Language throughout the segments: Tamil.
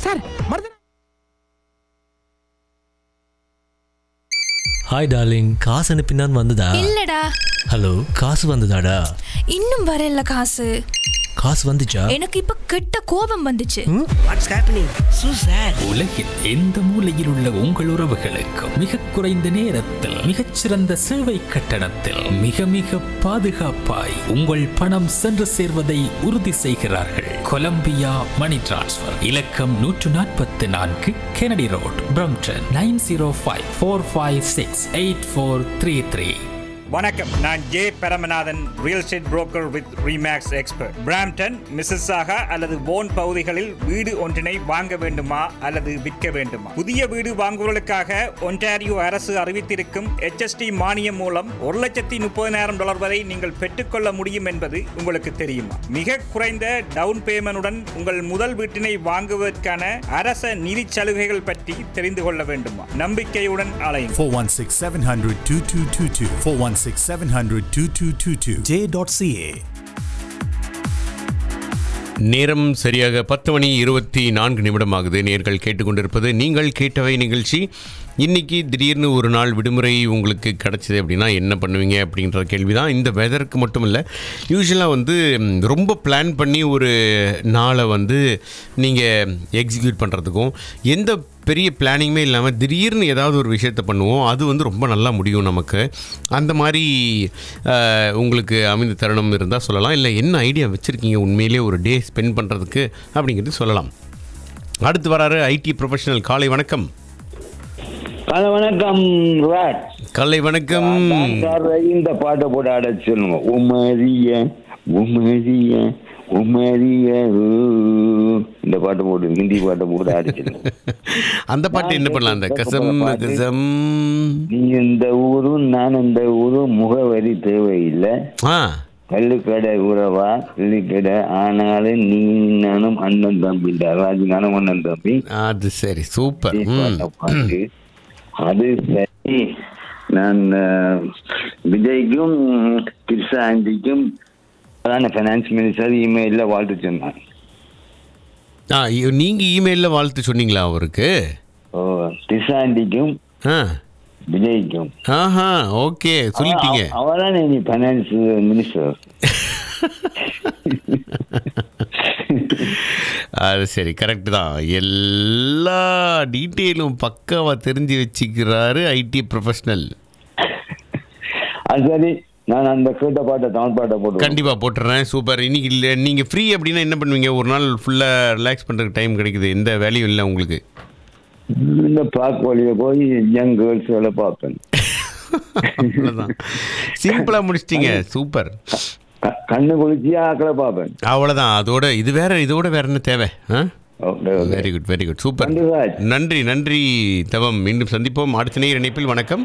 சார் மருதன் ஹாய் டார்லிங் காசு அனுப்பினான் வந்ததா இல்லடா ஹலோ காசு வந்ததாடா இன்னும் வரல காசு காசு வந்துச்சா எனக்கு இப்ப கெட்ட கோபம் வந்துச்சு வாட்ஸ் ஹேப்பனிங் சூ சார் உலகில் எந்த மூலையில் உள்ள உங்கள் உறவுகளுக்கு மிக குறைந்த நேரத்தில் மிகச்சிறந்த சேவை கட்டணத்தில் மிக மிக பாதுகாப்பாய் உங்கள் பணம் சென்று சேர்வதை உறுதி செய்கிறார்கள் கொலம்பியா மணி டிரான்ஸ்ஃபர் இலக்கம் நூற்று நாற்பத்தி நான்கு Kennedy road Brampton nine zero five four five six eight four three three வணக்கம் நான் J Paramanathan real estate broker with REMAX expert Brampton Mississauga அல்லது போன் பகுதிகளில் வீடு ஒன்றினை வாங்க வேண்டுமா அல்லது விற்க வேண்டுமா புதிய வீடு வாங்குவதற்காக ஒன்டாரியோ அரசு அறிவித்திருக்கும் HST மானியம் மூலம் ஒரு லட்சத்தி முப்பதினாயிரம் டாலர் வரை நீங்கள் பெற்றுக்கொள்ள முடியும் என்பது உங்களுக்கு தெரியுமா மிக குறைந்த டவுன் பேமெண்டுடன் உங்கள் முதல் வீட்டினை வாங்குவதற்கான அரச நிதி சலுகைகள் பற்றி தெரிந்து கொள்ள வேண்டுமா நம்பிக்கையுடன் அலையும் 416 700 2222. 416 700 2222. J.ca. நேரம் சரியாக பத்து மணி இருபத்தி நான்கு நிமிடமாகுது நேர்கள் கேட்டுக்கொண்டிருப்பது நீங்கள் கேட்டவை நிகழ்ச்சி இன்னைக்கு திடீர்னு ஒரு நாள் விடுமுறை உங்களுக்கு கிடச்சிது அப்படின்னா என்ன பண்ணுவீங்க அப்படின்ற கேள்வி தான் இந்த வெதருக்கு மட்டும் இல்லை யூஸ்வலாக வந்து ம், ரொம்ப பிளான் பண்ணி ஒரு நாளை வந்து நீங்கள் எக்ஸிக்யூட் பண்ணுறதுக்கும் எந்த பெரிய பிளானிங்குமே இல்லாமல் திடீர்னு ஏதாவது ஒரு விஷயத்தை பண்ணுவோம் அது வந்து ரொம்ப நல்லா முடியும் நமக்கு அந்த மாதிரி அஹ், உங்களுக்கு அமைந்த தருணம் இருந்தால் சொல்லலாம் இல்லை என்ன ஐடியா வச்சுருக்கீங்க உண்மையிலே ஒரு டே ஸ்பெண்ட் பண்ணுறதுக்கு அப்படிங்கிறது சொல்லலாம் அடுத்து வராரு ஐடி ப்ரொஃபஷனல் காலை வணக்கம் ஹலோ வணக்கம் ராட் காலை வணக்கம் இந்த பாட்டை போட்டு ஆட சொல்லுங்க உமரிய உமரிய உமரிய ஊ. இந்த பாட்டை போட்டு ஹிந்தி பாட்டை போட்டு ஆட சொல்லுங்க அந்த பாட்டு என்ன பண்ணலாம் அந்த கசம் கசம் நீ இந்த ஊரும் நான் இந்த ஊரும் முகவரி தேவையில்லை ஆ கல்லுக்கடை உறவா கிள்ளிக்கடை ஆனாலும் நீ நானும் அண்ணன் தம்பிடா ராஜு நானும் அண்ணன் தம்பி அது சரி சூப்பர் ம் பாட்டை பாட்டு அது சரி நான் அஹ், விஜய்க்கும் கிருஷ்ணா ஆண்டிக்கும் அதான ஃபைனான்ஸ் மினிஸ்டர் இமெயிலில் வாழ்த்து சொன்னான் ஆ நீங்கள் இமெயிலில் வாழ்த்து சொன்னீங்களா அவருக்கு ஓ கிருஷ்ணா ஆண்டிக்கும் ஆ விஜய்க்கும் ஆஹா ஓகே சொல்லிட்டீங்க அவதான் நீ ஃபைனான்ஸ் மினிஸ்டர் அது சரி கரெக்ட் தான் எல்லா டீட்டெயிலும் பக்காவாக தெரிஞ்சு வச்சுக்கிறாரு ஐடி ப்ரொஃபஷனல் அது சரி நான் அந்த கேட்ட பாட்டை தமிழ் பாட்டை போட்டு கண்டிப்பாக போட்டுறேன் சூப்பர் இன்னைக்கு இல்லை நீங்கள் ஃப்ரீ அப்படின்னா என்ன பண்ணுவீங்க ஒரு நாள் ஃபுல்லாக ரிலாக்ஸ் பண்ணுறதுக்கு டைம் கிடைக்குது எந்த வேலையும் இல்லை உங்களுக்கு இந்த பார்க் வழியை போய் யங் கேர்ள்ஸ் வேலை பார்ப்பேன் அவ்வளோதான் சிம்பிளாக முடிச்சிட்டீங்க சூப்பர் க- கண்ணு குளிச்சு ஆக்களை பார்ப்பேன் அவ்வளோதான் அதோட இது வேற இதோட வேற என்ன தேவை ஆ okay okay very good very good super நன்றி ராஜ். நன்றி நன்றி தவம் மீண்டும் சந்திப்போம் அடுத்த நேர் இணைப்பில் வணக்கம்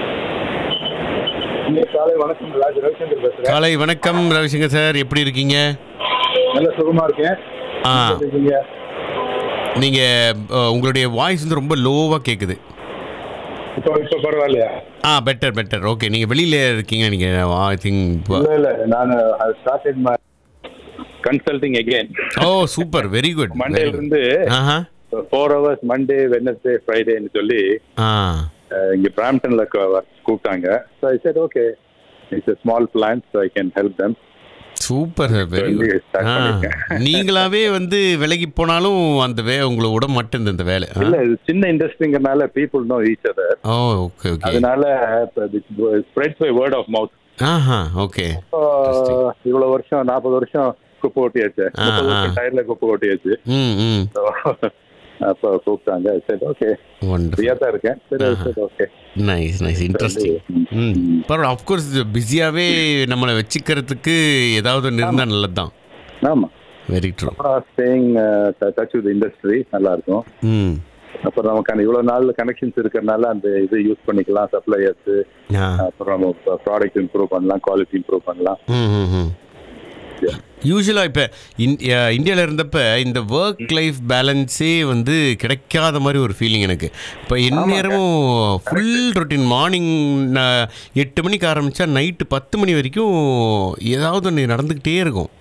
காலை வணக்கம் ராஜ் ரவிச்சந்திர பேசுறேன் காலை வணக்கம் ரவிசங்கர் சார் எப்படி இருக்கீங்க நல்ல சுகமா இருக்கேன் ஆ இருக்கீங்க நீங்கள் உங்களுடைய வாய்ஸ் வந்து ரொம்ப லோவாக கேட்குது இப்போ இப்போ பரவாயில்லையா ஆ பெட்டர் பெட்டர் ஓகே நீங்கள் வெளியில் இருக்கீங்க நீங்கள் ஐ திங்க் இல்ல இல்ல நான் started my consulting again oh super very good மண்டேல இருந்து ஆஹா ஃபோர் ஹவர்ஸ் மண்டே வெனஸ்டே ஃப்ரைடேன்னு சொல்லி ஆ அஹ், இங்க பிராம்டன்ல கூப்பிட்டாங்க so I said okay it's a small plan so I can help them super very சொல்லி குட் start ஆ பண்ணிருக்கேன். நீங்களாவே வந்து விலகி போனாலும் அந்த வே உங்களை விட மாட்டேங்குது அந்த வேலை ஆ? இல்ல இது சின்ன இண்டஸ்ட்ரிங்கிறனால people know each other oh okay okay அதனால spreads by word of mouth ஆஹா ஓகே இவ்வளவு வருஷம் நாற்பது வருஷம் குப்பை ஓட்டியாச்சு ஆ, முப்பது ஆ. வருஷம் டயர்ல குப்பை ஓட்டியாச்சு ம் ம் So, அப்போ கூப்பிட்டாங்க சரி ஓகே ஒண்டர் ஃப்ரீயா தான் இருக்கேன் சரி சரி ஓகே நைஸ் நைஸ் இன்ட்ரெஸ்டிங் ம் பரவாயில்ல அஃப்கோர்ஸ் பிஸியாகவே நம்மளை வச்சுக்கிறதுக்கு ஏதாவது ஒன்று இருந்தால் நல்லது தான் ஆமா வெரி ட்ரூ அப்புறம் ஸ்டேயிங் டச் வித் இண்டஸ்ட்ரி நல்லா இருக்கும் ம் அப்புறம் நமக்கான இவ்வளவு நாள் கனெக்ஷன்ஸ் இருக்கிறனால அந்த இது யூஸ் பண்ணிக்கலாம் சப்ளையர்ஸ் ஆ அப்புறம் நம்ம ப்ராடக்ட் இம்ப்ரூவ் பண்ணலாம் குவாலிட்டி இம்ப்ரூவ் பண்ணலாம் ம் ம் ம் யூஸ்வலாக இப்போ இந்தியாவில் இருந்தப்ப இந்த ஒர்க் லைஃப் பேலன்ஸே வந்து கிடைக்காத மாதிரி ஒரு ஃபீலிங் எனக்கு இப்போ எந்நேரமும் ஃபுல் ரொட்டீன் மார்னிங் எட்டு மணிக்கு ஆரம்பித்தா நைட்டு பத்து மணி வரைக்கும் ஏதாவது ஒன்று நடந்துக்கிட்டே இருக்கும்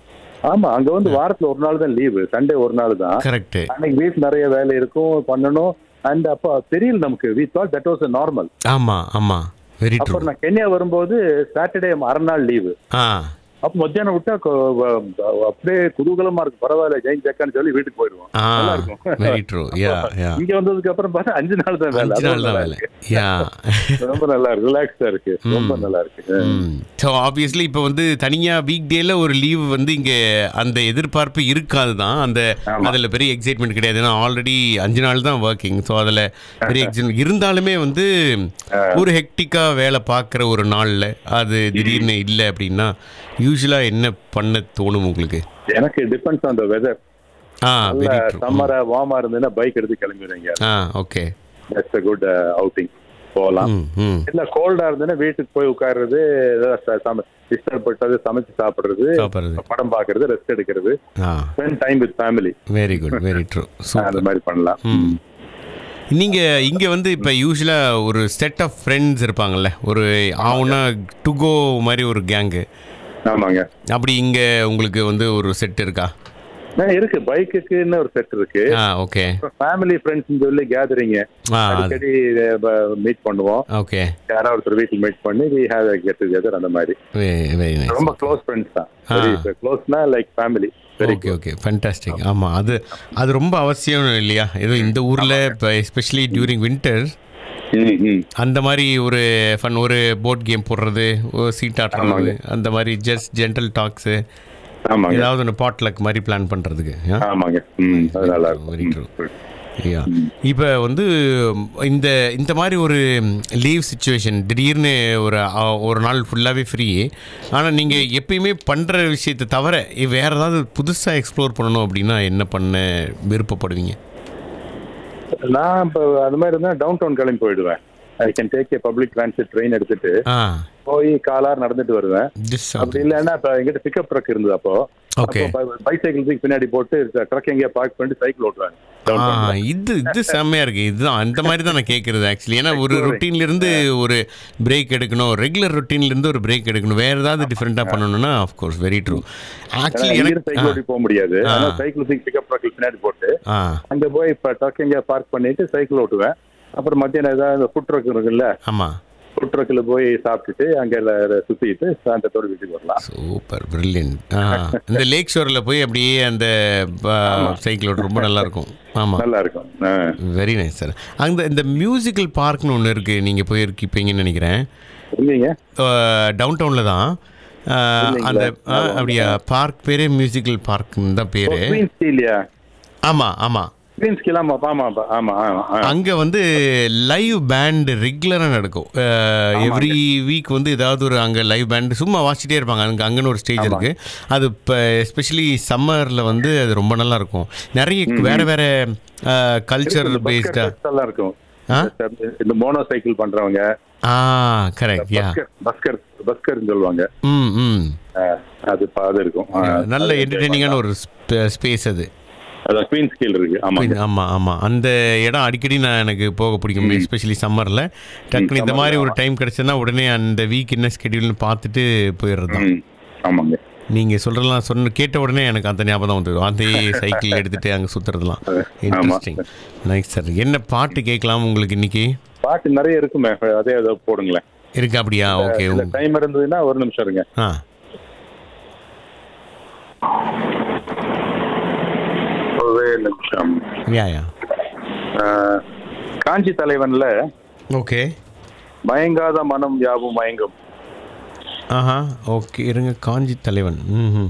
ஆமா அங்க வந்து வாரத்துல ஒரு நாள் தான் லீவு சண்டே ஒரு நாள் தான் கரெக்ட் அன்னைக்கு வீட்டு நிறைய வேலை இருக்கும் பண்ணணும் அண்ட் அப்போ தெரியல நமக்கு we thought that was normal ஆமா ஆமா வெரி ட்ரூ அப்புறம் நான் கென்யா வரும்போது சாட்டர்டே அரை நாள் லீவு ஆ அப்ப மத்தியானம் விட்டா கொ- வ- வ- அப்படியே குதூகலமா இருக்கு பரவாயில்ல ஜெயின் ஜக்கான்னு சொல்லி வீட்டுக்கு போயிடுவோம் ஆ நல்லா இருக்கும் வெரி ட்ரூ யா யா இங்க வந்ததுக்கு அப்புறம் பார்த்தா அஞ்சு நாள் தான் வேலை அஞ்சு அதுவும் நாள் தான் நல்லா வேலை இருக்கு. யா ரொம்ப நல்லா இருக்கு ரிலாக்ஸா இருக்கு ரொம்ப நல்லா இருக்கு ஸோ ஆப்வியஸ்லி இப்போ வந்து தனியாக வீக் டேல ஒரு லீவ் வந்து இங்கே அந்த எதிர்பார்ப்பு இருக்காது தான் அந்த அதில் பெரிய எக்ஸைட்மெண்ட் கிடையாது ஏன்னா ஆல்ரெடி அஞ்சு நாள் தான் ஒர்க்கிங் ஸோ அதில் பெரிய எக்ஸைட்மெண்ட் இருந்தாலுமே வந்து ஒரு ஹெக்டிக்காக வேலை பார்க்குற ஒரு நாளில் அது திடீர்னு இல்லை அப்படின்னா யூஸ்வலாக என்ன பண்ண தோணும் உங்களுக்கு எனக்கு டிபெண்ட்ஸ் ஆன் த வெதர் ஆ வெரி நல்ல ட்ரூ சம்மரா வார்மா இருந்ததுன்னா பைக் எடுத்து கிளம்பிடுவீங்க ஆ okay that's a good outing போகலாம் ம் ம் இல்ல கோல்டா இருந்ததுன்னா வீட்டுக்கு போய் உட்கார்றது டிஸ்டர்ப் பட்டது சமைச்சு சாப்பிடுறது சாப்பிட்றது படம் பார்க்கறது ரெஸ்ட் எடுக்கிறது ஆ spend time with family very good very true அந்த மாதிரி பண்ணலாம் ம் நீங்கள் இங்கே வந்து இப்போ யூஸ்வலாக ஒரு செட் ஆஃப் ஃப்ரெண்ட்ஸ் இருப்பாங்கல்ல ஒரு ஆவுனா டு கோ மாதிரி ஒரு கேங்கு ஆமாங்க அப்படி இங்கே உங்களுக்கு வந்து ஒரு செட் இருக்கா ஆ, இருக்கு பைக்குக்குன்னு ஒரு செட் இருக்கு ஆ ஓகே ஃபேமிலி ஃப்ரெண்ட்ஸ் சொல்லி கேதரிங்க ஆ அடிக்கடி மீட் பண்ணுவோம் ஓகே யாராவது ஒருத்தர் வீட்டுக்கு மீட் பண்ணி வி ஹேவ் கெட் டுகெதர் அந்த மாதிரி வெரி நைஸ் ரொம்ப க்ளோஸ் ஃப்ரெண்ட்ஸ் தான் ஆ. க்ளோஸ்னா like family very okay okay fantastic ஆமாம் அது அது ரொம்ப அவசியம் இல்லையா ஏதோ இந்த ஊரில் இப்போ எஸ்பெஷலி டியூரிங் வின்டர் அந்த மாதிரி ஒரு ஃபன் ஒரு போட் கேம் போடுறது ஒரு சீட் ஆட்டுறது அந்த மாதிரி ஜஸ்ட் ஜென்டல் டாக்ஸு ஆமாங்க ஏதாவது ஒன்று பாட்லக் மாதிரி பிளான் பண்ணுறதுக்கு ஆமாங்க ம் அது நல்லா இருக்கும் வெரி ட்ரூ ஐயா இப்போ வந்து இந்த இந்த மாதிரி ஒரு லீவ் சுச்சுவேஷன் திடீர்னு ஒரு அ- ஒரு நாள் ஃபுல்லாகவே ஃப்ரீ ஆனால் நீங்கள் எப்பயுமே பண்ணுற விஷயத்தை தவிர வேறு ஏதாவது புதுசாக எக்ஸ்ப்ளோர் பண்ணணும் அப்படின்னா என்ன பண்ண விருப்பப்படுவீங்க நான் இப்போ அது மாதிரி இருந்தா டவுன் டவுன் கிளம்பி போயிடுவேன் I can take a public transit train எடுத்துட்டு ஆ போய் காலார் நடந்துட்டு வருவேன் திஸ் அப்படி இல்லைன்னா இப்போ எங்கிட்ட பிக்கப் ட்ரக் இருந்தது அப்போ Okay. பைசைக்கிள் தூக்கி பின்னாடி போட்டு ட்ரக் எங்கேயா பார்க் பண்ணிட்டு சைக்கிள் ஓட்டுவாங்க down ஆ town ல. இது இது செம்மையா இருக்கு இதுதான் அந்த மாதிரி தான் நான் கேட்கறது ஆக்சுவலி ஏன்னா ஒரு ரொட்டீன்ல இருந்து ஒரு பிரேக் எடுக்கணும் ரெகுலர் ரொட்டீன்ல இருந்து ஒரு பிரேக் எடுக்கணும் வேற ஏதாவது டிஃப்ரெண்டா பண்ணணும்னா ஆஃப் கோர்ஸ் வெரி ட்ரூ ஏன்னா ஆக்சுவலி இங்கிருந்து சைக்கிள் ஓட்டி எனக்கு போக முடியாது ஆ. அதனால சைக்கிள் தூக்கி பிக்கப் ட்ரக்ல பின்னாடி போட்டு ஆ அங்க போய் இப்போ ட்ரக் எங்கேயா பார்க் பண்ணிட்டு சைக்கிள் ஓட்டுவேன் அப்புறம் மத்தியானம் ஏதாவது ஃபுட் ட்ரக் இருக்குல்ல ஆமா ஃபுட் ட்ரக்ல போய் சாப்பிட்டுட்டு அங்க எல்லாம் சுத்திட்டு சாயந்தரத்தோட வீட்டுக்கு வரலாம் சூப்பர் பிரில்லியன்ட் ஆ இந்த லேக் ஷோரில் போய் அப்படியே அந்த சைக்கிள் ஓட்ட ரொம்ப நல்லா இருக்கும் ஆமாம் நல்லா இருக்கும் ஆ. வெரி நைஸ் சார் அந்த இந்த மியூசிக்கல் பார்க்னு ஒன்று இருக்குது நீங்கள் போயிருக்கீங்கன்னு நினைக்கிறேன் எங்கீங்க டவுன் டவுனில் தான் ஆ, அந்த ஆ, அப்படியா பார்க் பேரே மியூசிக்கல் பார்க்னு தான் பேர் குவீன் ஸ்டீலியா ஆமாம் ஆமாம் குவீன் ஸ்டீல் ஆமா ஆமா ஆமா ஆமா ஆ. அங்கே வந்து லைவ் பேண்ட் ரெகுலராக நடக்கும் எவ்ரி வீக் வந்து ஏதாவது ஒரு அங்கே லைவ் பேண்ட் சும்மா வாசிச்சிட்டே இருப்பாங்க அங்கே அங்கன்னு ஒரு ஸ்டேஜ் இருக்கு அது இப்போ எஸ்பெஷலி சம்மரில் வந்து அது ரொம்ப நல்லா இருக்கும் நிறைய வேற வேற கல்ச்சர் இந்த பஸ்கர் பேஸ்டா fest எல்லாம் இருக்கும் ஆ? இந்த மோனோ சைக்கிள் பண்றவங்க ஆ கரெக்ட் யா பஸ்கர் பஸ்கர் பஸ்கர்னு சொல்லுவாங்க ம் ம் ஆ, அது பா- அது இருக்கும் ஆ. நல்ல என்டர்டெய்னிங்கான ஒரு ஸ்பேஸ் அது அதான் குவீன் ஸ்கீல் இருக்கு ஆமா ஆமாம் ஆமாம் அந்த இடம் அடிக்கடி நான் எனக்கு போக பிடிக்கும் எஸ்பெஷலி சம்மரில் டக்குனு இந்த மாதிரி ஒரு டைம் கிடச்சதுன்னா உடனே அந்த வீக் என்ன ஸ்கெடியூல்னு பார்த்துட்டு போயிடுறது தான் ம், ஆமாங்க நீங்கள் சொல்கிறலாம் சொன்ன கேட்ட உடனே எனக்கு அந்த ஞாபகம் வந்துடும் அந்த சைக்கிள் எடுத்துகிட்டு அங்கே சுற்றுறதுலாம் இன்ட்ரெஸ்டிங் நைஸ் சார் என்ன பாட்டு கேட்கலாம் உங்களுக்கு இன்னைக்கு பாட்டு நிறைய இருக்குமே அதே ஏதோ போடுங்களேன் இருக்கு அப்படியா ஓகே இல்ல டைம் இருந்ததுன்னா ஒரு நிமிஷம் இருங்க ஆ ஒரே நிமிஷம் யா யா ஆ, காஞ்சி தலைவன்ல ஓகே மயங்காத மனம் யாவும் மயங்கும் ஆஹா ஓகே இருங்க காஞ்சி தலைவன் ம்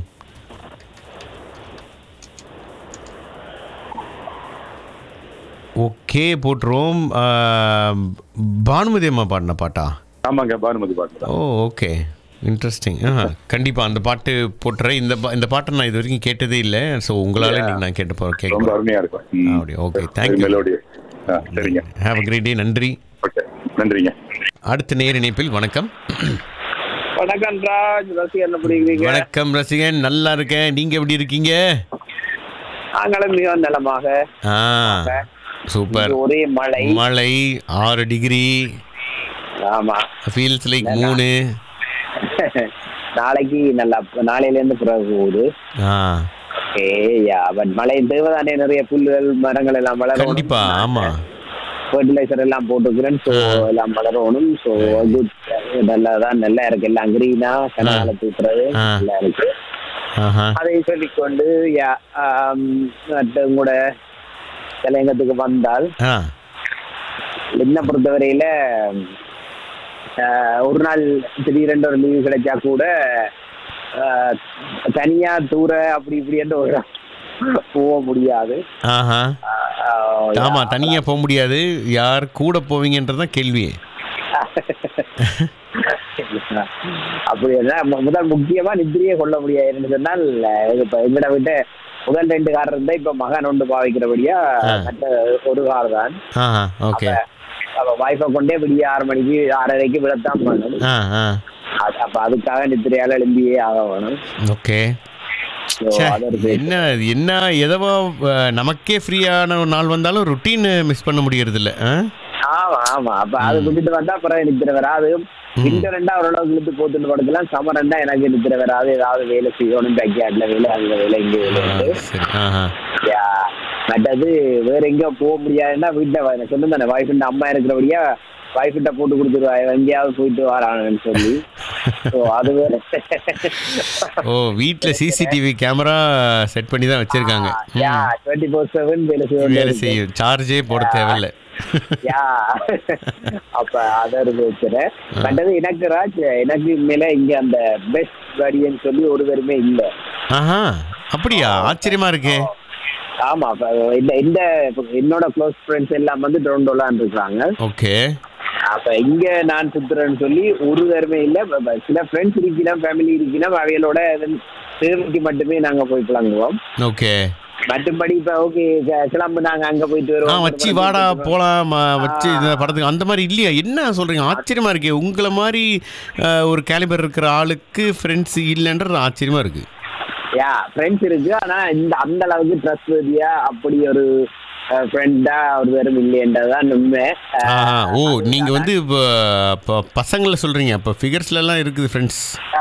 ஓகே போட்டுருவோம் ஆ, பானுமதி அம்மா பாடின பாட்டா ஆமாங்க பானுமதி பாட்டு தான் ஓ ஓகே இன்ட்ரெஸ்டிங் ஆ கண்டிப்பாக அந்த பாட்டு போட்டுறேன் இந்த பா- இந்த பாட்டை நான் இது வரைக்கும் கேட்டதே இல்லை ஸோ உங்களால் இன்னைக்கு நான் கேட்டு போகிறேன் ரொம்ப கேட்க அருமையா இருக்கும் ம். அப்படி ஓகே தேங்க்யூ மெலோடி ஆ, சரிங்க ஹேவ் அ கிரேட் டே நன்றி ஓகே நன்றிங்க அடுத்த நேர் இணைப்பில் வணக்கம் வணக்கம் ராஜ் ரசிகர் எப்படி இருக்கிறீங்க வணக்கம் ரசிகன் நல்லா இருக்கேன் நீங்கள் எப்படி இருக்கீங்க நாங்களும் மிக நலமாக ஆ சூப்பர் இங்கு ஒரே மழை மழை ஆறு டிகிரி ஆமா ஃபீல்ஸ் லைக் மூணு நாளைக்கு நல்லா நாளையில இருந்து பிறகு போகுது ஆ ஏயா பட் மழை தேவைதானே நிறைய புல்லுகள் மரங்கள் எல்லாம் வளரும் கண்டிப்பா ஆமா ஃபர்டிலைசர் எல்லாம் போட்டுக்கிறேன் ஸோ எல்லாம் வளரணும் ஸோ குட் நல்லா தான் நல்லா இருக்கு எல்லாம் கிரீனா கனால தூக்குறது ஆ. நல்லா இருக்கு ஆஹா அதை சொல்லிக்கொண்டு யா ஆம், மற்ற கூட தலையங்கத்துக்கு வந்தால் ஆ என்ன பொறுத்தவரையில ஆஹ், ஒரு நாள் திடீரென்று ஒரு லீவு கிடைச்சா கூட ஆஹ், தனியா தூர அப்படி இப்படி என்று ஒரு போக முடியாது ஆஹா ஆஹ், ஆமா தனியா போக முடியாது யார் கூட போவீங்கன்றதான் கேள்வி அப்படி என்ன மு- முதல் முக்கியமா நித்திரியே கொள்ள முடியாதுன்னு சொன்னால் அஹ், இப்ப எங்கட விட்டு முதல் ரெண்டு கார் இருந்தா இப்ப மகன் ஒன்று பாவிக்கிறபடியா ஆ. மற்ற ஒரு கார் தான் ஆஹா ஓகே அப்ப வாய்ப்பை கொண்டே விடிய ஆறு மணிக்கு ஆறரைக்கு விடத்தான் பண்ணணும் ஆ ஆ அது- அப்ப அதுக்காக நித்திரையால எழும்பியே ஆக வேணும் ஓகே So, ச்சே, அது ஒரு பெரிய- என்ன என்ன எதவோ அஹ், நமக்கே ஃப்ரீயான ஒரு நாள் வந்தாலும் ருட்டீன் மிஸ் பண்ண முடியறது இல்ல ஆ? ஆமா ஆமா அப்ப அது விட்டுட்டு வந்தா பிறகு நித்திர வராது விண்டர் ரெண்டா ஓரளவுக்கு இழுத்து போத்துட்டு படுக்கலாம் சமர் ரெண்டா எனக்கு நித்திர வராது ஏதாவது வேலை செய்யணும் பேக்யார்ட்ல வேலை அங்க வேலை இங்க வேலை உண்டு. சரி ஆஹா யா, மற்றது வேற எங்கேயும் போக முடியாதுன்னா வீட்டை சொன்ன தானே வைஃப்ண்ட அம்மா இருக்கிறபடியா வைஃப்கிட்ட போட்டு கொடுத்துருவா எங்கேயாவது போயிட்டு வரானுன்னு சொல்லி ஸோ அது வேற ஓ வீட்ல சிசிடிவி கேமரா செட் பண்ணி தான் வச்சிருக்காங்க யா டுவெண்ட்டி ஃபோர் செவன் வேலை செய்ய வேலை செய்யும் சார்ஜே போட தேவையில்ல யா அப்ப அத இருந்து வச்சுறேன் மற்றது எனக்கு ராஜ் எனக்கு மேல இங்க அந்த பெஸ்ட் கார்டியன் சொல்லி ஒரு பேருமே இல்ல ஆஹா அப்படியா ஆச்சரியமா இருக்கே ஆமா அப்ப இந்த இந்த இப்ப என்னோட க்ளோஸ் ஃப்ரெண்ட்ஸ் எல்லாம் வந்து டொரண்டோலான் இருக்காங்க ஓகே அப்ப இங்க நான் சுத்துறேன்னு சொல்லி ஒரு தருமே இல்ல ப- ப- சில ஃப்ரெண்ட்ஸ் இருக்கணும் ஃபேமிலி இருக்கணும் அவைகளோட இதன் தேவைக்கு மட்டுமே நாங்க போய் பிளங்குவோம் ஓகே மற்றபடி இப்ப ஓகே கிளம்பு நாங்க அங்க போயிட்டு ஆ வருவோம் வச்சு வாடா போலாம் ஆ, வச்சு இந்த படத்துக்கு அந்த மாதிரி இல்லையா என்ன சொல்றீங்க ஆச்சரியமா இருக்கே உங்களை மாதிரி அஹ், ஒரு கேலிபர் இருக்கிற ஆளுக்கு ஃப்ரெண்ட்ஸ் இல்லைன்றது ஆச்சரியமா இருக்கு யா ஃப்ரெண்ட்ஸ் இருக்கு ஆனா இந்த அந்த அளவுக்கு ட்ரஸ்ட் வதியா அப்படி ஒரு ஃப்ரெண்டா ஒரு பேரும் இல்லையன்றதான் உண்மை அஹ், ஆஹா ஓ நீங்க வந்து இப்போ இப்போ பசங்களை சொல்றீங்க இப்போ ஃபிகர்ஸ்ல எல்லாம் இருக்குது ஃப்ரெண்ட்ஸ்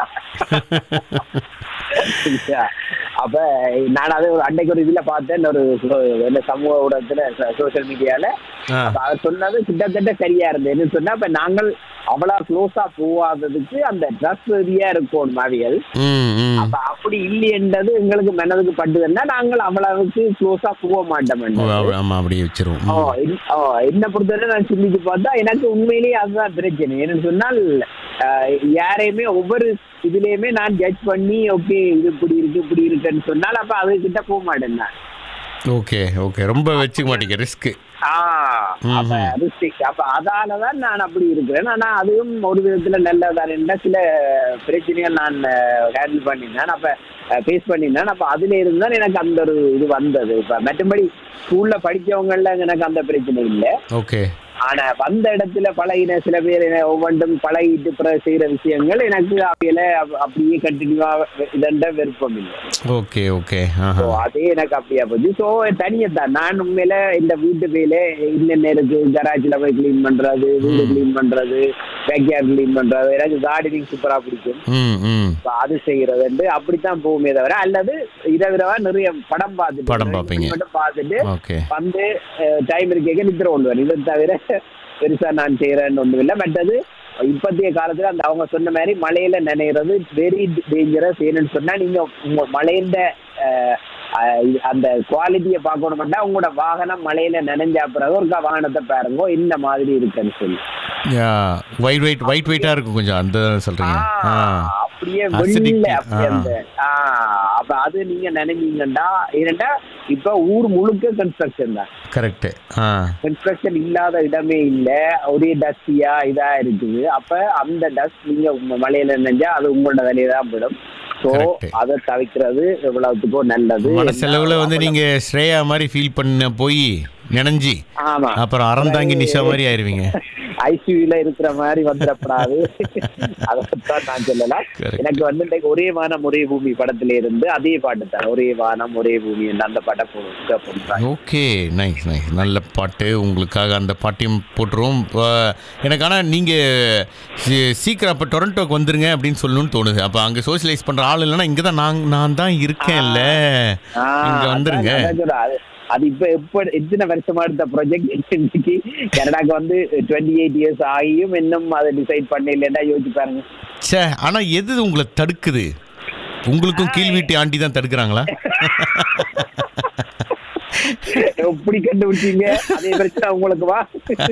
Yeah. அப்ப நான் அது ஒரு அன்னைக்கு ஒரு இதுல பார்த்தேன் ஒரு so- என்ன சமூக ஊடகத்துல சோசியல் மீடியால ஆ. அப்ப அவர் சொன்னது கிட்டத்தட்ட சரியா இருந்தது என்ன சொன்னா இப்ப நாங்கள் அவ்வளவு க்ளோஸா போகாததுக்கு அந்த ட்ரஸ்ட் ரீதியா இருக்கும் மாவியல் ம் ம் அப்ப அப்படி இல்லையன்றது எங்களுக்கு மனதுக்கு பட்டுதுன்னா நாங்கள் அவ்வளவுக்கு க்ளோஸா போக மாட்டோம் ஓ, அப்ப- ஆமா அப்படியே வச்சிருவோம் ஓ, இன்- ஓ, என்ன பொறுத்தவரை நான் சிந்திச்சு பார்த்தா எனக்கு உண்மையிலேயே அதுதான் பிரச்சனை என்னன்னு சொன்னால் ஆஹ், யாரையுமே ஒவ்வொரு இதுலயுமே நான் ஜட்ஜ் பண்ணி ஓகே இது இப்படி இருக்கு இப்படி இருக்குன்னு சொன்னால் அப்ப அது கிட்ட போக மாட்டேன் நான் ஓகே ஓகே ரொம்ப வச்சுக்க மாட்டீங்க ரிஸ்க் ஆ, அப்ப ரிஸ்ட்ரிக்ட் அப்ப அதாலதான் நான் அப்படி இருக்கிறேன் ஆனா அதுவும் ஒரு விதத்துல நல்லதான சில பிரச்சனைகள் நான் ஹேண்டில் பண்ணினேன் அப்ப ஃபேஸ் பண்ணினேன் அப்ப அதுல இருந்தா எனக்கு அந்த ஒரு இது வந்தது இப்ப மற்றபடி ஸ்கூல்ல படிச்சவங்கல எனக்கு அந்த பிரச்சனை இல்லை ஓகே ஆனா வந்த இடத்துல பழகின சில பேர் என்ன ஒவ்வொன்றும் பழகிட்டு பிறகு செய்யற விஷயங்கள் எனக்கு அவையில அப்- அப்படியே கண்டினியூவா இதண்ட விருப்பம் இல்லை ஓகே ஓகே ஸோ ஆஹா அதே எனக்கு அப்படியா போச்சு ஸோ தனியத்தான் நான் உண்மையில இந்த வீட்டு வேலை இன்னென்ன இருக்கு கராஜில் போய் க்ளீன் பண்றது வீடு க்ளீன் பண்றது பேக்யார்ட் க்ளீன் பண்றது எனக்கு கார்டனிங் சூப்பரா பிடிக்கும் ம் ம் So அது செய்யறது அப்படித்தான் போகுமே தவிர அல்லது இரவிரவா நிறைய படம் பார்த்துட்டு படம் பார்ப்பீங்க. மட்டும் பார்த்துட்டு ஓகே வந்து டைம் இருக்கேக்க நித்திர கொண்டு வரேன் இதை தவிர பெருசா நான் செய்யறேன்னு ஒண்ணும் இல்லை மற்றது இப்பத்திய காலத்துல அந்த அவங்க சொன்ன மாதிரி மழையில நினைறது வெரி டேஞ்சரஸ் ஏன்னு சொன்னா நீங்க உங்க மழைந்த அஹ், அஹ், இது- அந்த குவாலிட்டியை பார்க்கணும்னா உங்களோட வாகனம் மழையில நனைஞ்சா பிறகு ஒரு வாகனத்தை பாருங்க இந்த மாதிரி இருக்குன்னு சொல்லி யா ஒயிட் ஒயிட் ஒயிட் ஒயிட்டா இருக்கும் கொஞ்சம் அந்த சொல்றீங்க ஆ அப்படியே Acidic, வெள்ள அப்படியே ஆ. அந்த ஆ, அப்ப அது நீங்க நினைஞ்சீங்கன்னா ஏன்னா இப்ப ஊர் முழுக்க கன்ஸ்ட்ரக்ஷன் தான் கரெக்ட் ஆ கன்ஸ்ட்ரக்ஷன் இல்லாத இடமே இல்ல ஒரே டஸ்டியா இதா இருக்குது அப்ப அந்த டஸ்ட் நீங்க உங்க மலையில நினைஞ்சா அது உங்களோட வேலையை தான் விடும் ஸோ Correct. அதை தவிர்க்கிறது எவ்வளவுத்துக்கோ நல்லது மனசெலவுல வந்து நீங்க ஸ்ரேயா மாதிரி ஃபீல் பண்ண போய் நினைஞ்சி ஆ ஆமா அப்புறம் அறந்தாங்கி நிஷா மாதிரி ஆயிருவீங்க ஐசியூல இருக்கிற மாதிரி வந்துடப்படாது அதைத்தான் நான் சொல்லலாம் Correct. எனக்கு வந்து இன்றைக்கு ஒரே வானம் ஒரே பூமி படத்துல இருந்து அதே பாட்டு தான் ஒரே வானம் ஒரே பூமி என்ற அந்த பாட்டை போடுறாங்க ஓகே நைஸ் நைஸ் நல்ல பாட்டு உங்களுக்காக அந்த பாட்டையும் போட்டுருவோம் அஹ், எனக்கு ஆனால் நீங்கள் சீக்கிரம் அப்போ டொரண்டோக்கு வந்துருங்க அப்படின்னு சொல்லணும்னு தோணுது அப்போ அங்கே சோஷியலைஸ் பண்ணுற ஆள் இல்லைன்னா இங்கே தான் நான் நான் தான் இருக்கேன்ல இங்கே வந்துருங்க அது இப்ப எப்ப எத்தனை வருஷமா எடுத்த ப்ராஜெக்ட் இன்னைக்கு கனடாக்கு வந்து டுவெண்ட்டி எயிட் இயர்ஸ் ஆகியும் இன்னும் அதை டிசைட் பண்ணலன்னா யோசிச்சு பாருங்க ச்சே ஆனால் எது உங்களை தடுக்குது உங்களுக்கும் கீழ் வீட்டு ஆண்டி தான் தடுக்கிறாங்களா எப்படி கண்டுபிடிச்சீங்க அதே பிரச்சனை உங்களுக்கு வா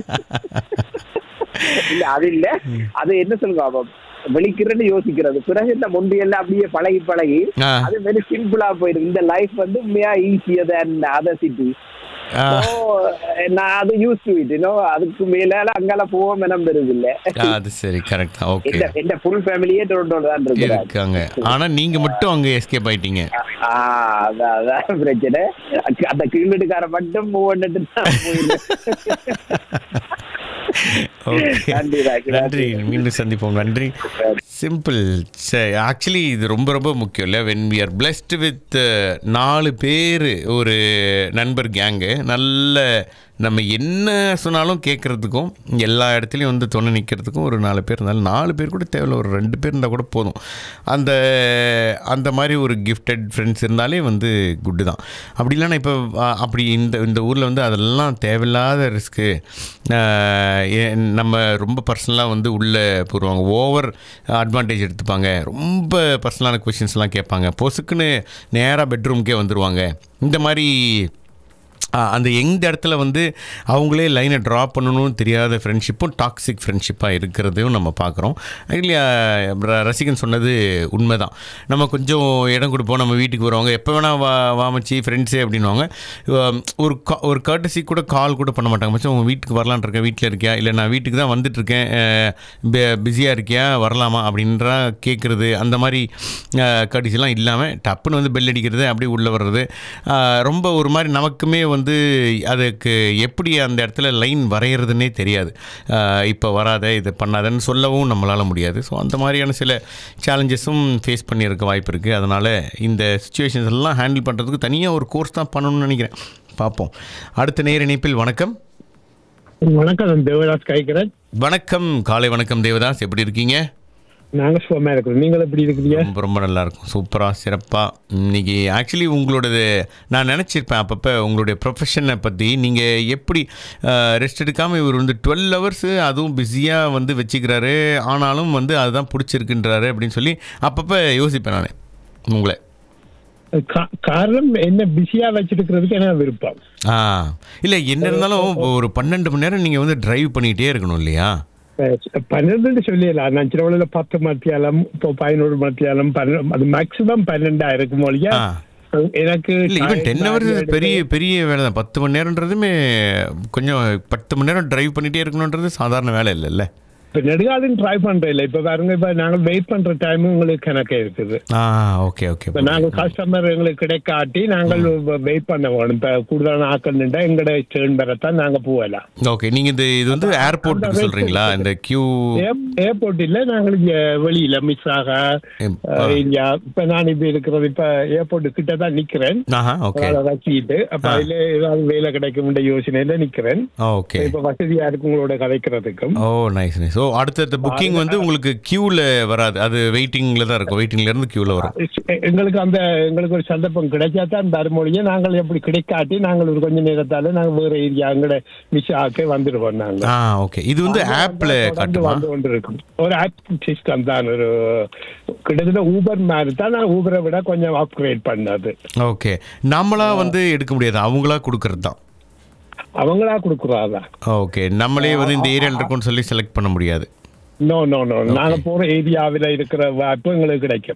இல்ல அது இல்ல அது என்ன சொல்லுங்க அவ வெளிக்கிறேன்னு யோசிக்கிறது பிறகு இந்த முந்தியெல்லாம் அப்படியே பழகி பழகி ஆ. அது வெரி சிம்பிளா போயிடும் இந்த லைஃப் வந்து உண்மையா ஈஸியர் தேன் அதர் சிட்டி ஆ. நான் அது யூஸ் டு இட் அதுக்கு மேல அங்கால போக மனம் பெறுது இல்ல ஆ, அது சரி கரெக்ட் தான் ஓகே எந்த எந்த ஃபுல் ஃபேமிலியே டொரண்டோல தான் இருக்கிறாங்க இருக்காங்க ஆனால் நீங்கள் மட்டும் அங்கே எஸ்கேப் ஆயிட்டீங்க ஆ, அதான் அதான் பிரச்சனை அக்க- அந்த கீழ்வீட்டுக்கார மட்டும் மூவ் பண்ணிட்டு தான் போயிருந்தேன். ஓகே நன்றி, ராஜ். நன்றி மீண்டும் சந்திப்போம் நன்றி சிம்பிள் ஆக்சுவலி இது ரொம்ப ரொம்ப முக்கியம் இல்லை when we are blessed with நாலு பேர் ஒரு நண்பர் கேங்கு நல்ல நம்ம என்ன சொன்னாலும் கேட்குறதுக்கும் எல்லா இடத்துலையும் வந்து துணை நிற்கிறதுக்கும் ஒரு நாலு பேர் இருந்தாலும் நாலு பேர் கூட தேவையில்ல ஒரு ரெண்டு பேர் இருந்தால் கூட போதும் அந்த அந்த மாதிரி ஒரு கிஃப்டட் ஃப்ரெண்ட்ஸ் இருந்தாலே வந்து குட்டு தான் அப்படி இல்லைன்னா இப்போ அ- அப்படி இந்த இந்த ஊரில் வந்து அதெல்லாம் தேவையில்லாத ரிஸ்க்கு நம்ம ரொம்ப பர்சனலாக வந்து உள்ளே போடுவாங்க ஓவர் அட்வான்டேஜ் எடுத்துப்பாங்க ரொம்ப பர்சனலான கொஷின்ஸ்லாம் கேட்பாங்க பொசுக்குன்னு நேராக பெட்ரூம்க்கே வந்துடுவாங்க இந்த மாதிரி ஆ, அந்த எந்த இடத்துல வந்து அவங்களே லைனை ட்ரா பண்ணணும்னு தெரியாத ஃப்ரெண்ட்ஷிப்பும் டாக்ஸிக் ஃப்ரெண்ட்ஷிப்பாக இருக்கிறதையும் நம்ம பார்க்குறோம் இல்லையா ர- ரசிகன் சொன்னது உண்மைதான் நம்ம கொஞ்சம் இடம் கொடுப்போம் நம்ம வீட்டுக்கு வருவாங்க எப்போ வேணால் வா வாமச்சி ஃப்ரெண்ட்ஸே அப்படின்வாங்க உம், ஒரு கா ஒரு கர்டசி கூட கால் கூட பண்ண மாட்டாங்க மச்சான் உங்கள் வீட்டுக்கு வரலான் இருக்கேன் வீட்டில் இருக்கியா இல்லை நான் வீட்டுக்கு தான் வந்துட்டுருக்கேன் பிஸியாக இருக்கியா வரலாமா அப்படின்றா கேட்குறது அந்த மாதிரி கடிசிலாம் இல்லாமல் டப்புன்னு வந்து பெல் அடிக்கிறது அப்படியே உள்ளே வர்றது அஹ், ரொம்ப ஒரு மாதிரி நமக்குமே வந்து அதுக்கு எப்படி அந்த இடத்துல லைன் வரைகிறதுனே தெரியாது இப்போ வராத இது பண்ணாதன்னு சொல்லவும் நம்மளால் முடியாது ஸோ அந்த மாதிரியான சில சேலஞ்சஸும் ஃபேஸ் பண்ணியிருக்க வாய்ப்பு இருக்குது அதனால் இந்த சுச்சுவேஷன்ஸ் எல்லாம் ஹேண்டில் பண்ணுறதுக்கு தனியாக ஒரு கோர்ஸ் தான் பண்ணணும்னு நினைக்கிறேன் பார்ப்போம் அடுத்த நேர இணைப்பில் வணக்கம் வணக்கம் நான் தேவதாஸ் காய்க்கிறேன் வணக்கம் காலை வணக்கம் தேவதாஸ் எப்படி இருக்கீங்க நாங்க சுகமா இருக்கிறோம் நீங்கள் எப்படி இருக்கிறீங்க ரொம்ப ரொம்ப நல்லா இருக்கும் சூப்பராக சிறப்பாக இன்னைக்கு ஆக்சுவலி உங்களோடது நான் நினச்சிருப்பேன் அப்பப்போ உங்களுடைய ப்ரொஃபஷனை பற்றி நீங்கள் எப்படி ரெஸ்ட் எடுக்காமல் இவர் வந்து டுவெல் ஹவர்ஸு அதுவும் பிஸியாக வந்து வச்சுக்கிறாரு ஆனாலும் வந்து அதுதான் பிடிச்சிருக்குன்றாரு அப்படின்னு சொல்லி அப்பப்போ யோசிப்பேன் நான் உங்களை கா- காரணம் என்ன பிஸியா வச்சிருக்கிறதுக்கு என்ன விருப்பம் ஆ இல்லை என்ன இருந்தாலும் ஒரு பன்னெண்டு மணி நேரம் நீங்கள் வந்து டிரைவ் பண்ணிகிட்டே இருக்கணும் இல்லையா அஹ் பன்னெண்டுன்னு சொல்லிடலாம் நான் சில வேளையில பத்து மத்தியாலம் இப்போ பதினோரு மத்தியாலம் பன்னெண்டு அது மேக்சிமம் பன்னெண்டா இருக்கும் இல்லையா ஆ. எனக்கு இல்லை ஈவன் டென் ஹவர்ஸ் பெரிய பெரிய வேலை தான் பத்து மணி நேரன்றதுமே கொஞ்சம் பத்து மணி நேரம் டிரைவ் பண்ணிகிட்டே இருக்கணுன்றது சாதாரண வேலை இல்லைல்ல இப்ப நெடுகாலம் ட்ரை பண்றேன் இல்ல இப்ப பாருங்க இப்ப நாங்க வெயிட் பண்ற டைம் உங்களுக்கு கணக்கே இருக்குது ஆ ஓகே ஓகே இப்ப நாங்க கஸ்டமர் எங்களுக்கு கிடைக்காட்டி நாங்கள் வெயிட் பண்ண வேணும் இப்ப கூடுதலான ஆக்கள் நின்றா எங்கட டேர்ன் பெறத்தான் நாங்க போகலாம் ஓகே நீங்க இந்த இது வந்து ஏர்போர்ட்டுக்கு சொல்றீங்களா இந்த கியூ ஏர்போர்ட் இல்ல நாங்கள் இங்க வெளியில மிஸ் ஆக அஹ், இங்க இப்ப நான் இப்ப இருக்கிறது இப்ப ஏர்போர்ட் கிட்ட தான் நிக்கிறேன் ஆஹா ஓகே அதை வச்சுக்கிட்டு அப்ப ஆ. அதுல ஏதாவது வேலை கிடைக்கும் யோசனையில நிக்கிறேன் ஓகே இப்ப வசதியா இருக்கு உங்களோட கதைக்கிறதுக்கும் ஓ நைஸ் நைஸ் ஸோ அடுத்தடுத்த புக்கிங் வந்து உங்களுக்கு கியூவில் வராது அது வெயிட்டிங்கில் தான் இருக்கும் வெயிட்டிங்ல இருந்து கியூவில் வரும் எ- எங்களுக்கு அந்த எங்களுக்கு ஒரு சந்தர்ப்பம் கிடைச்சா தான் தருமொழியை நாங்கள் எப்படி கிடைக்காட்டி நாங்கள் ஒரு கொஞ்ச நேரத்தால நாங்கள் வேற ஏரியா எங்கட மிஷாக்கே வந்துடுவோம் நாங்கள் ஆ ஓகே இது வந்து ஆப்பில் தொடர்ந்து காட்டுமா வந்து கொண்டிருக்கும் ஒரு ஆப் சிஸ்டம் தான் ஒரு கிட்டத்தட்ட ஊபர் மாதிரி தான் நான் ஊபரை விட கொஞ்சம் அப்கிரேட் பண்ணது ஓகே நம்மளா வந்து எடுக்க முடியாது அவங்களா கொடுக்கறது தான் அவங்களா கொடுக்குறாதா ஓகே நம்மளே வந்து இந்த ஏரியாவில் இருக்கோம்னு சொல்லி செலக்ட் பண்ண முடியாது நோ நோ நோ நாங்க போற ஏரியாவில் இருக்கிற வாய்ப்பு எங்களுக்கு கிடைக்கும்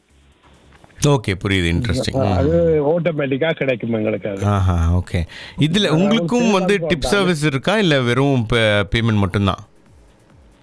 ஓகே புரியுது இன்ட்ரெஸ்டிங் அது ஆட்டோமேட்டிக்கா கிடைக்கும் எங்களுக்கு அது ஆஹா ஓகே இதில் உங்களுக்கும் வந்து டிப் சர்வீஸ் இருக்கா இல்லை வெறும் பேமெண்ட் மட்டும்தான்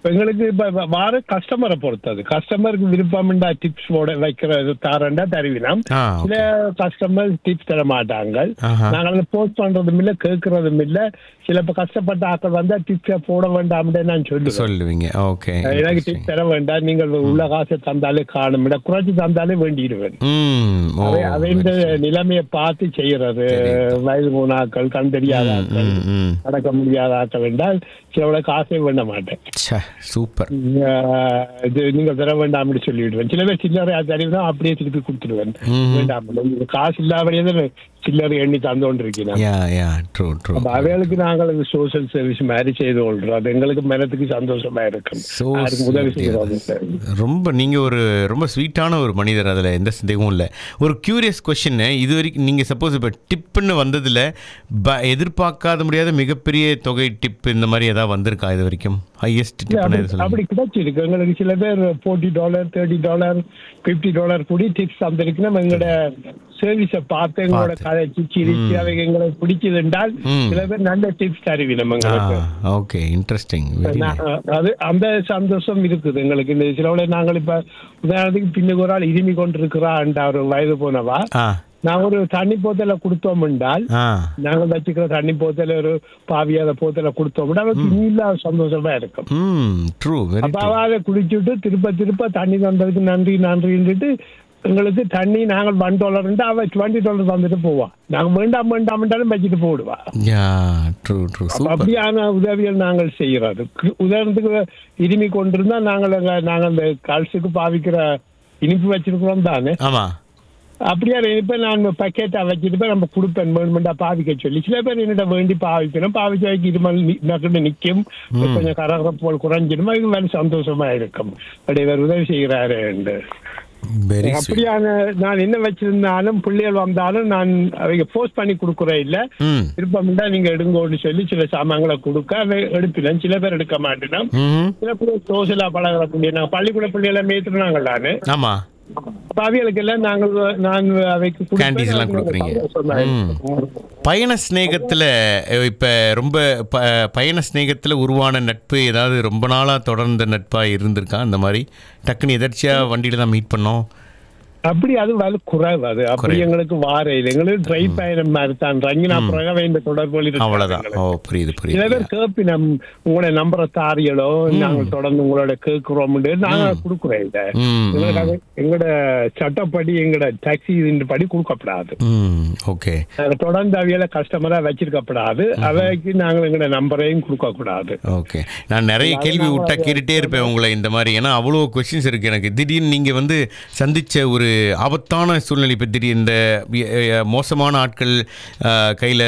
எங்களுக்கு இப்ப வ- வார கஸ்டமரை பொறுத்தது கஸ்டமருக்கு விருப்பம்டா டிப்ஸ் போட வைக்கிறது தாரண்டா தருவினோம் ஆ, சில கஸ்டமர் டிப்ஸ் தர மாட்டாங்க ஆஹா. நாங்கள் அதை போஸ்ட் பண்றதும் இல்ல கேட்கறதும் இல்ல சில இப்ப கஷ்டப்பட்ட ஆக்கள் வந்தா டிப்ஸை போட வேண்டாம்னு நான் சொல்லுவேன் சொல்லுவீங்க ஓகே எனக்கு டிப்ஸ் தர வேண்டாம் நீங்கள் உள்ள காசை தந்தாலே காணும் இட குறைச்சி தந்தாலே வேண்டிடுவேன் ம் ஓ அவை அவை இந்த நிலைமையை பார்த்து செய்யறது வயது போனாக்கள் கண் தெரியாத ஆக்கள் ம் ம் நடக்க முடியாத ஆக்கள் என்றால் சிலவளை காசே வேண்ட மாட்டேன் ச்சே, சூப்பர் ஆஹ் இது நீங்க தர வேண்டாம் அப்படி சொல்லிவிடுவேன் சில பேர் சில்லறை தருவினா அப்படியே திருப்பி கொடுத்துடுவேன் வேண்டாம் உங்களுக்கு காசு இல்லாமலே சில்லறை எண்ணி தந்து கொண்டிருக்கிறேன் யா யா ட்ரூ ட்ரூ அப்ப அவைகளுக்கு நாங்கள் சோசியல் சர்வீஸ் மாதிரி செய்து கொள்றோம் அது எங்களுக்கு மனத்துக்கு சந்தோஷமா இருக்கும் So யாருக்கு உதவி sweet, yeah. செய்யறோம் ரொம்ப நீங்கள் ஒரு ரொம்ப ஸ்வீட்டான ஒரு மனிதர் அதில் எந்த சந்தேகமும் இல்லை ஒரு கியூரியஸ் கொஷின் இது வரைக்கும் நீங்கள் சப்போஸ் இப்போ டிப்புன்னு வந்ததில் ப எதிர்பார்க்காத முடியாத மிகப்பெரிய தொகை டிப் இந்த மாதிரி ஏதாவது வந்திருக்கா இது வரைக்கும் ஹையஸ்ட் இல்ல, டிப்னு அப்படி- எது சொல்லுங்க அப்படி கிடைச்சிருக்கு எங்களுக்கு சில பேர் forty dollar thirty dollar fifty dollar கூடி டிப்ஸ் தந்திருக்கு நம்ம எங்களோட சர்வீஸை பார்த்து எங்களோட பார்த்து. கதைச்சு சிரிச்சு அவை எங்களுக்கு பிடிச்சது என்றால் ம். சில பேர் நல்ல டிப்ஸ் தருவி நம்ம ஆ எங்களுக்கு ஓகே இன்ட்ரெஸ்டிங் வெரி நான், அது அந்த சந்தோஷம் இருக்குது எங்களுக்கு இந்த சிலவுல நாங்கள் இப்ப உதாரணத்துக்கு பின்னுக்கு ஒரு ஆள் இருமி கொண்டிருக்கிறான்டா ஒரு வயது போனவா ஆ நான் ஒரு தண்ணி போத்தல கொடுத்தோம் என்றால் ஆ நாங்கள் வச்சுக்கிற தண்ணி போத்தல ஒரு பாவியாத போத்தல கொடுத்தோம் அவருக்கு இல்லாத சந்தோஷமா இருக்கும் ம் ட்ரூ வெரி அப்ப அவ அதை குடிச்சுட்டு திருப்ப திருப்ப தண்ணி தந்ததுக்கு நன்றி நன்றின்னுட்டு எங்களுக்கு தண்ணி நாங்கள் ஒன் டாலர் அவ டுவெண்ட்டி டாலர் தந்துட்டு போவா நாங்க வேண்டாம் வேண்டாம்ன்றாலும் வச்சுட்டு போடுவா யா ட்ரூ ட்ரூ அப்ப சூப்பர் அப்படியான உதவிகள் நாங்கள் செய்யறது கு- உதாரணத்துக்கு இருமி கொண்டிருந்தா நாங்கள் அங்க- நாங்கள் அந்த கல்ஸுக்கு பாவிக்கிற இனிப்பு வச்சிருக்கிறோம் தானே ஆமாம் அப்படியே இனிப்பை நான் பக்கெட்டா வச்சுட்டு போய் நம்ம கொடுப்பேன் வேணுமெண்டா பாவிக்க சொல்லி சில பேர் என்னிட்ட வேண்டி பாவிக்கணும் பாவிச்ச வைக்க இருமல் நி- நக்குன்னு நிக்கும் கொஞ்சம் கரகரப்போல் குறைஞ்சிடும் அது வேற சந்தோஷமா இருக்கும் அப்படி இவர் உதவி செய்கிறாரு என்று வெரி ஸ்வீட் அப்படியான நான் என்ன வச்சிருந்தாலும் பிள்ளைகள் வந்தாலும் நான் அவங்க போஸ்ட் பண்ணி கொடுக்குறேன் இல்ல ம் விருப்பம்டா நீங்க எடுங்கோன்னு சொல்லி சில சாமான்களை கொடுக்க அதை எடுப்பினேன் சில பேர் எடுக்க மாட்டேன் ம் சில பேர் சோசியலா பழகிற பிள்ளை நாங்க பள்ளிக்கூட பிள்ளைகளை மேய்த்துனாங்க நானு ஆமாம் அப்ப அவைகளுக்கு எல்லாம் நாங்கள் நான் அவைக்கு கொடுப்பேன். Candies எல்லாம் அது கொடுக்குறீங்க. சந்தோஷமா இருக்கும். பயண ஸ்நேகத்தில் இப்போ ரொம்ப ப பயண ஸ்நேகத்தில் உருவான நட்பு ஏதாவது ரொம்ப நாளாக தொடர்ந்த நட்பாக இருந்திருக்கா அந்த மாதிரி டக்குன்னு எதர்ச்சியாக வண்டியில் தான் மீட் பண்ணோம் அப்படி அது வலு குறைவு அது அப்படி குறைவு. எங்களுக்கு வார இல்லை எங்களுக்கு ட்ரை பயணம் மாதிரி தான் ரங்கினா பிறகு இந்த தொடர்புகள் இருக்கு அவ்வளோதான் ஓ புரியுது சில புரியுது பேர் கேப்பினம் உங்களோட நம்பரை தாரியலோ நாங்கள் தொடர்ந்து உங்களோட கேட்கிறோம் நாங்க கொடுக்குறோம் இத ம் எங்களுக்கு அது எங்களோட சட்டப்படி எங்களோட டாக்ஸி படி கொடுக்கப்படாது ம் ஓகே நாங்க தொடர்ந்து அவையில கஸ்டமரா வச்சிருக்கப்படாது அவைக்கு நாங்கள் எங்களோட நம்பரையும் கொடுக்க கூடாது ஓகே நான் நிறைய கேள்வி விட்டா கேட்டுட்டே இருப்பேன் உங்களை இந்த மாதிரி ஏன்னா அவ்வளோ கொஸ்டின்ஸ் இருக்குது எனக்கு திடீர்னு நீங்கள் வந்து சந்திச்ச ஒரு ஆபத்தான சூழ்நிலை இப்போ திடீர் இந்த எ- எ- மோசமான ஆட்கள் கையில்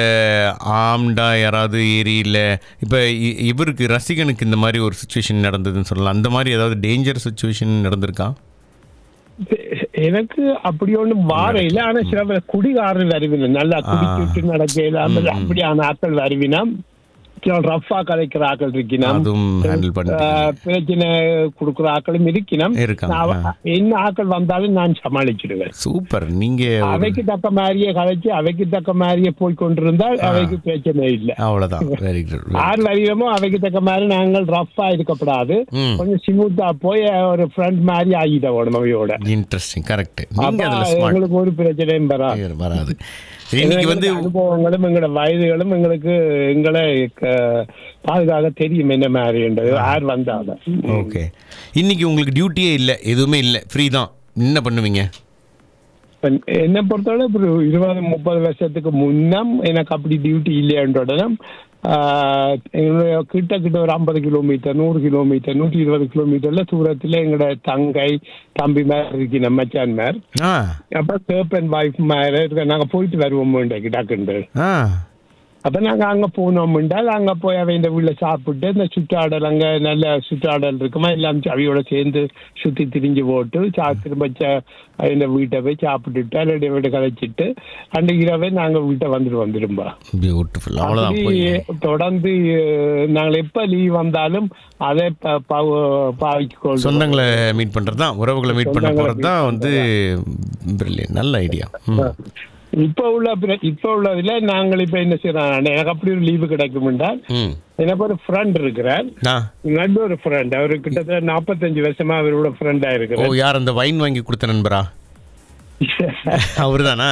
ஆம்டா யாராவது ஏறி இல்லை இப்போ இவருக்கு ரசிகனுக்கு இந்த மாதிரி ஒரு சுச்சுவேஷன் நடந்ததுன்னு சொல்லலாம் அந்த மாதிரி ஏதாவது டேஞ்சர் சுச்சுவேஷன் நடந்திருக்கா எனக்கு அப்படி ஒண்ணும் வார இல்ல ஆனா சில பேர் குடிகாரர் வருவினா நல்லா குடிச்சுட்டு நடக்கையில அப்படியான ஆட்கள் வருவினா சில ரஃபா கதைக்கிற ஆட்கள் இருக்கினம் அதுவும் ஹேண்டில் பண்ணிட்டு ஆஹ், பிரச்சனை கொடுக்குற ஆட்களும் இருக்கினம் இருக்காங்க, நான் அவ- என்ன ஆட்கள் வந்தாலும் நான் சமாளிச்சிடுவேன் சூப்பர் நீங்கள் அவைக்கு தக்க மாதிரியே கதைச்சு அவைக்கு தக்க மாதிரியே போய் கொண்டிருந்தால் அவைக்கு பிரச்சனை இல்லை அவ்வளோதான் வெரி குட் யார் வருகிறோமோ அவைக்கு தக்க மாதிரி நாங்கள் ரஃபா இருக்கப்படாது ம் கொஞ்சம் ஸ்மூத்தா போய் ஒரு ஃப்ரெண்ட் மாதிரி ஆகிட வேணும் அவையோட இன்ட்ரெஸ்டிங் கரெக்ட் அப்ப நீங்கள் அதில் ஸ்மார்ட் எங்களுக்கு ஒரு பிரச்சனையும் வராது வராது இன்னைக்கு வந்து எங்களுக்கு அனுபவங்களும் எங்களோட வயதுகளும் எங்களுக்கு எங்களை க- பாதுகாக்க தெரியும் என்ன மாதிரி என்றது யார் வந்தாலும் ஓகே இன்னைக்கு உங்களுக்கு டியூட்டியே இல்லை எதுவுமே இல்லை ஃப்ரீ தான் என்ன பண்ணுவீங்க இப்ப என்னை பொறுத்தவரை ஒரு இருபது முப்பது வருஷத்துக்கு முன்னம் எனக்கு அப்படி டியூட்டி இல்லையன்றோட எங்களுடைய கிட்ட கிட்ட ஒரு ஐம்பது கிலோமீட்டர் நூறு கிலோமீட்டர் நூற்றி இருபது கிலோமீட்டர்ல தூரத்துல எங்களோட தங்கை தம்பி மாதிரி இருக்கு நம்ம மச்சான் மேர் ஆ அப்ப கேர்ப் வைஃப் மாதிரி இருக்க நாங்க போயிட்டு வருவோம் டக்குண்டு ஆ அப்ப நாங்க அங்க போனோம் என்றால் அங்க போய் அவ இந்த வீட்டுல சாப்பிட்டு இந்த சுற்றாடல் அங்க நல்ல சுற்றாடல் இருக்குமா எல்லாம் அவையோட சேர்ந்து சுத்தி திரிஞ்சு போட்டு சா திரும்ப ச- இந்த வீட்டை போய் சாப்பிட்டுட்டு ரெடி வீட்டை கதைச்சிட்டு அன்றைக்கு இரவே நாங்க வீட்டை வந்துட்டு வந்துரும்பா பியூட்டிஃபுல் அவ்வளோதான் அப்படி போய் தொடர்ந்து அஹ், நாங்கள் எப்ப லீவ் வந்தாலும் அதை ப- ப- பாவிக்கொள்வோம் சொந்தங்களை மீட் பண்ணுறது தான் உறவுகளை மீட் பண்ண சொந்தங்களை போகிறது தான் வந்து brilliant. நல்ல ஐடியா இப்ப உள்ள பிர- இப்ப உள்ளதுல நாங்கள் இப்ப என்ன செய்யறோம் எனக்கு அப்படி ஒரு லீவு கிடைக்கும் என்றால் ம் எனக்கு ஒரு ஃப்ரெண்ட் இருக்கிறார் ஆ நல்ல ஒரு ஃப்ரெண்ட் அவரு கிட்டத்தட்ட நாற்பத்தஞ்சு வருஷமா அவரோட ஃப்ரெண்டா ஓ இருக்கிறார் யார் அந்த வைன் வாங்கி கொடுத்த நண்பரா அவர்தானா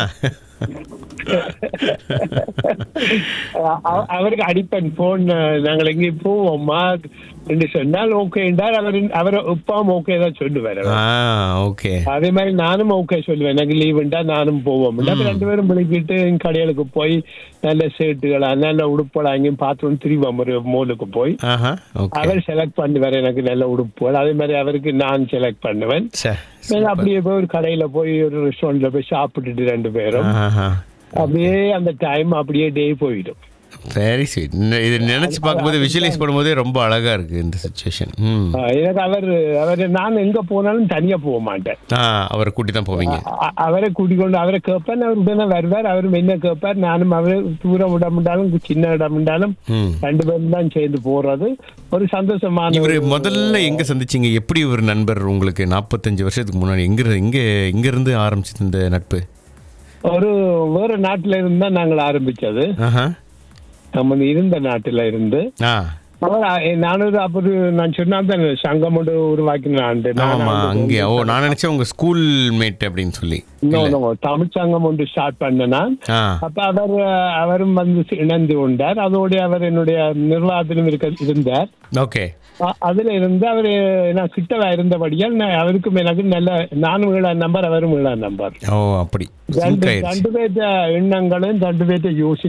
அ- அ- அவருக்கு அடிப்பேன் போன் நாங்கள் எங்கேயும் போவோம்மா என்று சொன்னால் ஓகே என்றால் அவர் அவர் உப்பாம் ஓகே தான் சொல்லுவார் அவர். ஆ ஓகே அதே மாதிரி நானும் ஓகே சொல்லுவேன் எனக்கு லீவ் உண்டா நானும் போவோம் அப்ப ரெண்டு பேரும் விളിக்கிட்டு கடைகளுக்கு போய் நல்ல ஷர்ட்டுகளா நல்ல உடுப்புகளா அங்கேயும் பார்த்து திரிவோம் ஒரு மோலுக்கு போய் ஆஹா ஓகே அவர் செலக்ட் பண்ணுவார் எனக்கு நல்ல உடுப்புகள் அதே மாதிரி அவருக்கு நான் செலக்ட் பண்ணுவேன் சரி நான் அப்படியே போய் ஒரு கடையில போய் ஒரு ரெஸ்டாரண்ட்ல போய் சாப்பிட்டுட்டு ரெண்டு பேரும் ஆஹா அப்படியே அந்த டைம் அப்படியே டே போயிடும் வெரி ஸ்வீட் இது நினைச்சு பார்க்கும்போது விஷுவலைஸ் பண்ணும்போதே ரொம்ப அழகா இருக்கு இந்த சுச்சுவேஷன் ம் ஆஹ் எனக்கு அவர் அவர் நான் எங்க போனாலும் தனியா போக மாட்டேன் ஆ அவரை கூட்டி தான் போவீங்க அ- அவரை கூட்டிக் கொண்டு அவரை கேட்பேன் அவர் உடனே வருவார் அவரும் என்ன கேட்பார் நானும் அவரை தூரம் இடம் இருந்தாலும் சின்ன இடம் இருந்தாலும் ம் ரெண்டு பேரும் தான் சேர்ந்து போறது ஒரு சந்தோஷமான இவர் ஒரு- முதல்ல எங்க சந்திச்சீங்க எப்படி ஒரு நண்பர் உங்களுக்கு நாற்பத்தஞ்சு வருஷத்துக்கு முன்னாடி எங்க இரு- எங்க எங்க இருந்து ஆரம்பிச்சது இந்த நட்பு ஒரு வேற நாட்டுல இருந்தா நாங்கள் ஆரம்பிச்சது ஆஹா நம்ம இருந்த நாட்டுல இருந்து ஆ அவர் அ- நானூறு அப்படி நான் சொன்னா தான் சங்கம் ஒன்று உருவாக்கினான் ஆமா அங்கே ஓ நான் நினைச்சேன் உங்க ஸ்கூல் மேட் அப்படின்னு சொல்லி தமிழ் சங்கம் ஒன்று ஸ்டார்ட் பண்ணனான் ஆ அப்ப அவர் அவரும் வந்து இணைந்து கொண்டார் அதோட அவர் என்னுடைய நிர்வாகத்திலும் இருக்க இருந்தார் ஓகே அ- அதுல இருந்து அவர் நான் கிட்டவா இருந்தபடியால் நான் அவருக்கும் எனக்கு நல்ல நானும் ஏழாம் நம்பர் அவரும் ஏழாம் நம்பர் ஓ அப்படி ரெண்டு சிங்க் ஆயிருச்சு ரெண்டு பேர்த்த எண்ணங்களும் ரெண்டு பேர்த்த யோசி